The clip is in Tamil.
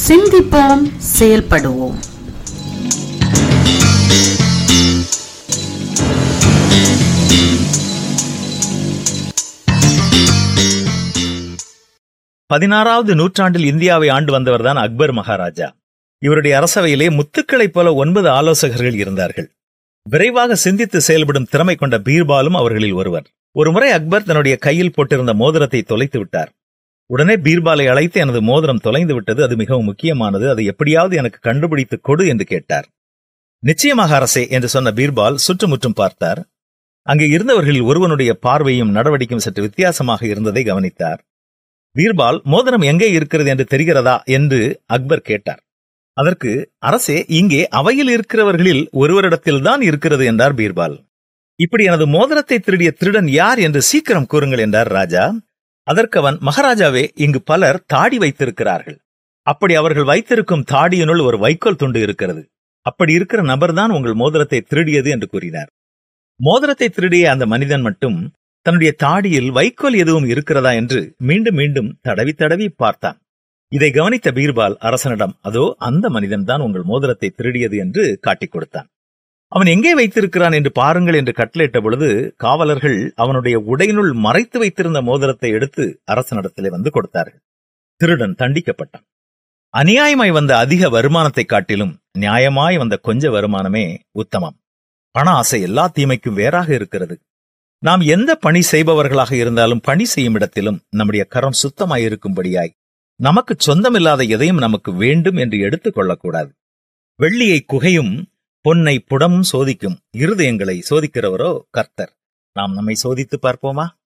சிந்திப்போம் செயல்படுவோம் பதினாறாவது நூற்றாண்டில் இந்தியாவை ஆண்டு வந்தவர்தான் அக்பர் மகாராஜா இவருடைய அரசவையிலே முத்துக்களைப் போல ஒன்பது ஆலோசகர்கள் இருந்தார்கள் விரைவாக சிந்தித்து செயல்படும் திறமை கொண்ட பீர்பாலும் அவர்களில் ஒருவர் ஒருமுறை அக்பர் தன்னுடைய கையில் போட்டிருந்த மோதிரத்தை தொலைத்து விட்டார் உடனே பீர்பாலை அழைத்து எனது மோதிரம் தொலைந்து விட்டது அது மிகவும் முக்கியமானது அதை எப்படியாவது எனக்கு கண்டுபிடித்துக் கொடு என்று கேட்டார் நிச்சயமாக அரசே என்று சொன்ன பீர்பால் சுற்றுமுற்றும் பார்த்தார் அங்கே இருந்தவர்களில் ஒருவனுடைய பார்வையும் நடவடிக்கையும் சற்று வித்தியாசமாக இருந்ததை கவனித்தார் பீர்பால் மோதிரம் எங்கே இருக்கிறது என்று தெரிகிறதா என்று அக்பர் கேட்டார் அதற்கு அரசே இங்கே அவையில் இருக்கிறவர்களில் ஒருவரிடத்தில்தான் இருக்கிறது என்றார் பீர்பால் இப்படி எனது மோதிரத்தை திருடிய திருடன் யார் என்று சீக்கிரம் கூறுங்கள் என்றார் ராஜா அதற்கு அவன் மகாராஜாவே இங்கு பலர் தாடி வைத்திருக்கிறார்கள் அப்படி அவர்கள் வைத்திருக்கும் தாடியினுள் ஒரு வைக்கோல் துண்டு இருக்கிறது அப்படி இருக்கிற நபர்தான் உங்கள் மோதிரத்தை திருடியது என்று கூறினார் மோதிரத்தை திருடிய அந்த மனிதன் மட்டும் தன்னுடைய தாடியில் வைக்கோல் எதுவும் இருக்கிறதா என்று மீண்டும் மீண்டும் தடவி தடவி பார்த்தான் இதை கவனித்த பீர்பால் அரசனிடம் அதோ அந்த மனிதன்தான் உங்கள் மோதிரத்தை திருடியது என்று காட்டிக் கொடுத்தான் அவன் எங்கே வைத்திருக்கிறான் என்று பாருங்கள் என்று கட்டளையிட்ட பொழுது காவலர்கள் அவனுடைய உடையினுள் மறைத்து வைத்திருந்த மோதிரத்தை எடுத்து அரசனிடத்திலே வந்து கொடுத்தார்கள் திருடன் தண்டிக்கப்பட்டான் அநியாயமாய் வந்த அதிக வருமானத்தை காட்டிலும் நியாயமாய் வந்த கொஞ்ச வருமானமே உத்தமம் பண ஆசை எல்லா தீமைக்கும் வேறாக இருக்கிறது நாம் எந்த பணி செய்பவர்களாக இருந்தாலும் பணி செய்யும் இடத்திலும் நம்முடைய கரம் சுத்தமாய் இருக்கும்படியாய் நமக்கு சொந்தமில்லாத எதையும் நமக்கு வேண்டும் என்று எடுத்துக் கொள்ளக்கூடாது வெள்ளியை குகையும் பொன்னை புடமும் சோதிக்கும் இருதயங்களை சோதிக்கிறவரோ கர்த்தர் நாம் நம்மை சோதித்து பார்ப்போமா